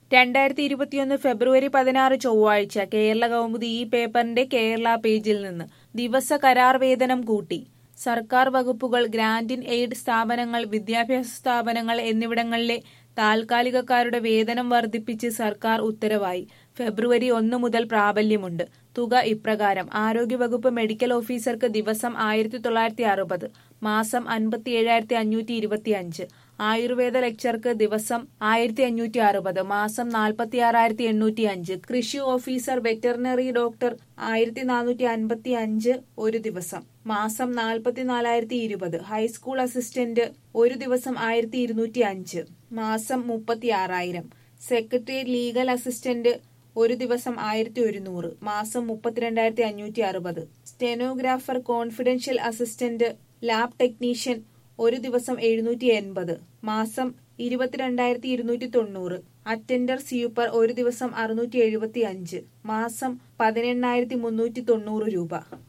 രണ്ടായിരത്തി ഇരുപത്തിയൊന്ന് ഫെബ്രുവരി പതിനാറ് ചൊവ്വാഴ്ച കേരള കൗമുദി ഈ പേപ്പറിന്റെ കേരള പേജിൽ നിന്ന് ദിവസ കരാർ വേതനം കൂട്ടി സർക്കാർ വകുപ്പുകൾ ഗ്രാന്റിൻ എയ്ഡ് സ്ഥാപനങ്ങൾ വിദ്യാഭ്യാസ സ്ഥാപനങ്ങൾ എന്നിവിടങ്ങളിലെ താൽക്കാലികക്കാരുടെ വേതനം വർദ്ധിപ്പിച്ച് സർക്കാർ ഉത്തരവായി ഫെബ്രുവരി ഒന്ന് മുതൽ പ്രാബല്യമുണ്ട് തുക ഇപ്രകാരം ആരോഗ്യവകുപ്പ് മെഡിക്കൽ ഓഫീസർക്ക് ദിവസം ആയിരത്തി തൊള്ളായിരത്തി അറുപത് മാസം അൻപത്തി ഏഴായിരത്തി അഞ്ഞൂറ്റി ഇരുപത്തി അഞ്ച് ആയുർവേദ ലെക്ചർക്ക് ദിവസം ആയിരത്തി അഞ്ഞൂറ്റി അറുപത് മാസം നാൽപ്പത്തി ആറായിരത്തി എണ്ണൂറ്റി അഞ്ച് കൃഷി ഓഫീസർ വെറ്ററിനറി ഡോക്ടർ ആയിരത്തി നാനൂറ്റി അൻപത്തി അഞ്ച് ഒരു ദിവസം മാസം നാൽപ്പത്തി നാലായിരത്തി ഇരുപത് ഹൈസ്കൂൾ അസിസ്റ്റന്റ് ഒരു ദിവസം ആയിരത്തി ഇരുന്നൂറ്റി അഞ്ച് മാസം മുപ്പത്തി ആറായിരം സെക്രട്ടേറിയറ്റ് ലീഗൽ അസിസ്റ്റന്റ് ഒരു ദിവസം ആയിരത്തി ഒരുന്നൂറ് മാസം മുപ്പത്തിരണ്ടായിരത്തി അഞ്ഞൂറ്റി അറുപത് stenographer confidential assistant lab technician ഒരു ദിവസം എഴുന്നൂറ്റി എൺപത് മാസം ഇരുപത്തിരണ്ടായിരത്തി ഇരുന്നൂറ്റി തൊണ്ണൂറ് അറ്റൻഡർ സ്യൂപ്പർ ഒരു ദിവസം അറുന്നൂറ്റി എഴുപത്തി അഞ്ച് മാസം പതിനെണ്ണായിരത്തി മുന്നൂറ്റി തൊണ്ണൂറ് രൂപ